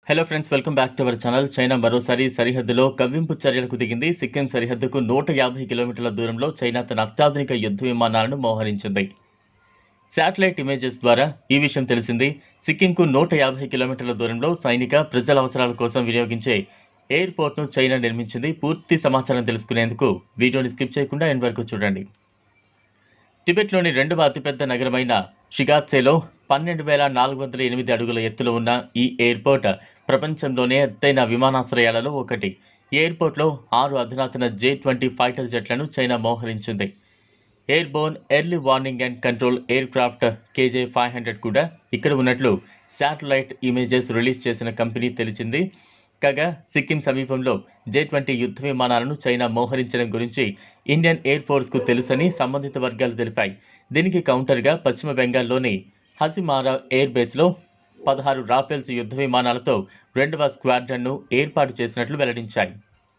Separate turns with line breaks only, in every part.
hello friends welcome back to our channel China మరోసారి సరిహద్దులో కవ్వింపు చర్యలకు దిగింది సిక్కిం సరిహద్దుకు నూట యాభై కిలోమీటర్ల దూరంలో చైనా తన అత్యాధునిక యుద్ధ విమానాలను మోహరించింది శాటిలైట్ ఇమేజెస్ ద్వారా ఈ విషయం తెలిసింది సిక్కింకు నూట యాభై కిలోమీటర్ల దూరంలో సైనిక ప్రజల అవసరాల కోసం వినియోగించే ఎయిర్పోర్ట్ను చైనా నిర్మించింది పూర్తి సమాచారం తెలుసుకునేందుకు వీడియోని స్కిప్ చేయకుండా ఎండ్ వరకు చూడండి టిబెట్లోని రెండవ అతిపెద్ద నగరమైన షిగాత్సేలో పన్నెండు వేల నాలుగు వందల ఎనిమిది అడుగుల ఎత్తులో ఉన్న ఈ ఎయిర్పోర్ట్ ప్రపంచంలోనే ఎత్తైన విమానాశ్రయాలలో ఒకటి ఈ ఎయిర్పోర్ట్లో ఆరు అధునాతన జే ట్వంటీ ఫైటర్ జెట్లను చైనా మోహరించింది airborne early warning and control aircraft KJ five hundred కూడా ఇక్కడ ఉన్నట్లు శాటిలైట్ ఇమేజెస్ రిలీజ్ చేసిన కంపెనీ తెలిసింది కాగా సిక్కిం సమీపంలో జే ట్వంటీ యుద్ధ విమానాలను చైనా మోహరించడం గురించి ఇండియన్ ఎయిర్ ఫోర్స్కు తెలుసని సంబంధిత వర్గాలు తెలిపాయి దీనికి కౌంటర్గా పశ్చిమ బెంగాల్లోని హసిమారా ఎయిర్ బేస్లో పదహారు రాఫెల్స్ యుద్ధ విమానాలతో రెండవ స్క్వాడ్రన్ను ఏర్పాటు చేసినట్లు వెల్లడించాయి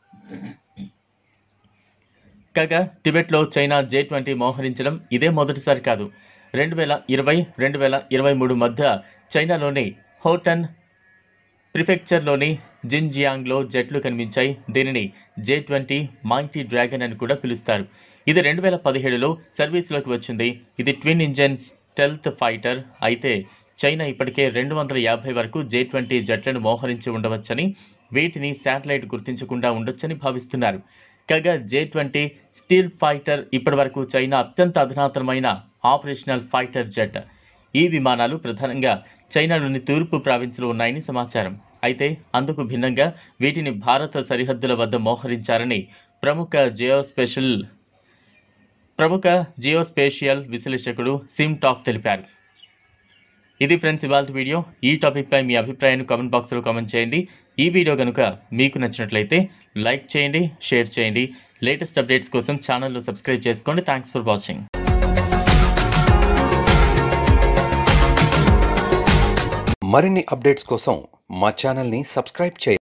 కాగా టిబెట్లో చైనా జే ట్వంటీ మోహరించడం ఇదే మొదటిసారి కాదు రెండు వేల ఇరవై రెండు వేల ఇరవై మూడు మధ్య చైనాలోని హోటన్ ప్రిఫెక్చర్లోని జిన్జియాంగ్లో జట్లు కనిపించాయి దీనిని జే ట్వంటీ మైటీ డ్రాగన్ అని కూడా పిలుస్తారు ఇది రెండు వేల పదిహేడులో సర్వీస్లోకి వచ్చింది ఇది ట్విన్ ఇంజన్ స్టెల్త్ ఫైటర్ అయితే చైనా ఇప్పటికే రెండు వందల యాభై వరకు జే ట్వంటీ జట్లను మోహరించి ఉండవచ్చని వీటిని శాటిలైట్ గుర్తించకుండా ఉండొచ్చని భావిస్తున్నారు కాగా జే ట్వంటీ స్టీల్ ఫైటర్ ఇప్పటివరకు చైనా అత్యంత అధునాతనమైన ఆపరేషనల్ ఫైటర్ జెట్ ఈ విమానాలు ప్రధానంగా చైనాలోని తూర్పు ప్రావిన్స్లో ఉన్నాయని సమాచారం అయితే అందుకు భిన్నంగా వీటిని భారత సరిహద్దుల వద్ద మోహరించారని ప్రముఖ జియోస్పెషల్ ప్రముఖ జియోస్పేషియల్ విశ్లేషకుడు సిమ్ టాక్ తెలిపారు ఇది ఫ్రెండ్స్ ఇవాళ వీడియో ఈ టాపిక్పై మీ అభిప్రాయాన్ని కామెంట్ బాక్స్లో కామెంట్ చేయండి ఈ వీడియో కనుక మీకు నచ్చినట్లయితే లైక్ చేయండి షేర్ చేయండి లేటెస్ట్ అప్డేట్స్ కోసం ఛానల్లో సబ్స్క్రైబ్ చేసుకోండి థ్యాంక్స్ ఫర్ వాచింగ్
మరిన్ని అప్డేట్స్ కోసం మా ఛానల్ని సబ్స్క్రైబ్ చేయండి